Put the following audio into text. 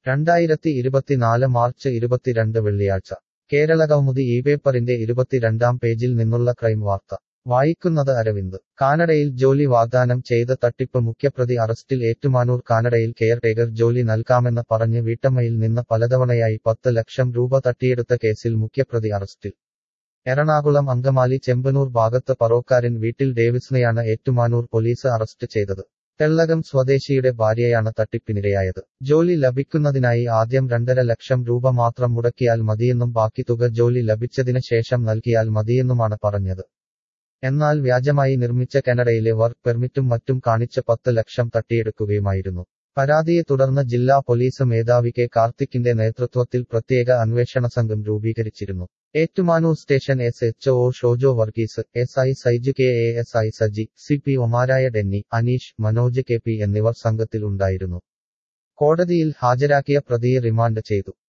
രണ്ടായിരത്തി ഇരുപത്തിനാല് മാർച്ച് ഇരുപത്തിരണ്ട് വെള്ളിയാഴ്ച കേരള കൗമുദി ഈ പേപ്പറിന്റെ ഇരുപത്തിരണ്ടാം പേജിൽ നിന്നുള്ള ക്രൈം വാർത്ത വായിക്കുന്നത് അരവിന്ദ് കാനഡയിൽ ജോലി വാഗ്ദാനം ചെയ്ത തട്ടിപ്പ് മുഖ്യപ്രതി അറസ്റ്റിൽ ഏറ്റുമാനൂർ കാനഡയിൽ കെയർടേക്കർ ജോലി നൽകാമെന്ന് പറഞ്ഞ് വീട്ടമ്മയിൽ നിന്ന് പലതവണയായി പത്ത് ലക്ഷം രൂപ തട്ടിയെടുത്ത കേസിൽ മുഖ്യപ്രതി അറസ്റ്റിൽ എറണാകുളം അങ്കമാലി ചെമ്പനൂർ ഭാഗത്ത് പറോക്കാരൻ വീട്ടിൽ ഡേവിസിനെയാണ് ഏറ്റുമാനൂർ പോലീസ് അറസ്റ്റ് ചെയ്തത് തെള്ളകം സ്വദേശിയുടെ ഭാര്യയാണ് തട്ടിപ്പിനിരയായത് ജോലി ലഭിക്കുന്നതിനായി ആദ്യം രണ്ടര ലക്ഷം രൂപ മാത്രം മുടക്കിയാൽ മതിയെന്നും ബാക്കി തുക ജോലി ലഭിച്ചതിന് ശേഷം നൽകിയാൽ മതിയെന്നുമാണ് പറഞ്ഞത് എന്നാൽ വ്യാജമായി നിർമ്മിച്ച കാനഡയിലെ വർക്ക് പെർമിറ്റും മറ്റും കാണിച്ച് പത്ത് ലക്ഷം തട്ടിയെടുക്കുകയുമായിരുന്നു പരാതിയെ തുടർന്ന് ജില്ലാ പോലീസ് മേധാവി കെ കാർത്തിക്കിന്റെ നേതൃത്വത്തിൽ പ്രത്യേക അന്വേഷണ സംഘം രൂപീകരിച്ചിരുന്നു Ettumanoor station S H O Shojo Varghese S I Saiju K A S I Saji C P ഒമാരായ ഡെന്നി അനീഷ് മനോജ് കെ പി എന്നിവർ സംഘത്തിൽ ഉണ്ടായിരുന്നു കോടതിയിൽ ഹാജരാക്കിയ പ്രതിയെ റിമാൻഡ് ചെയ്തു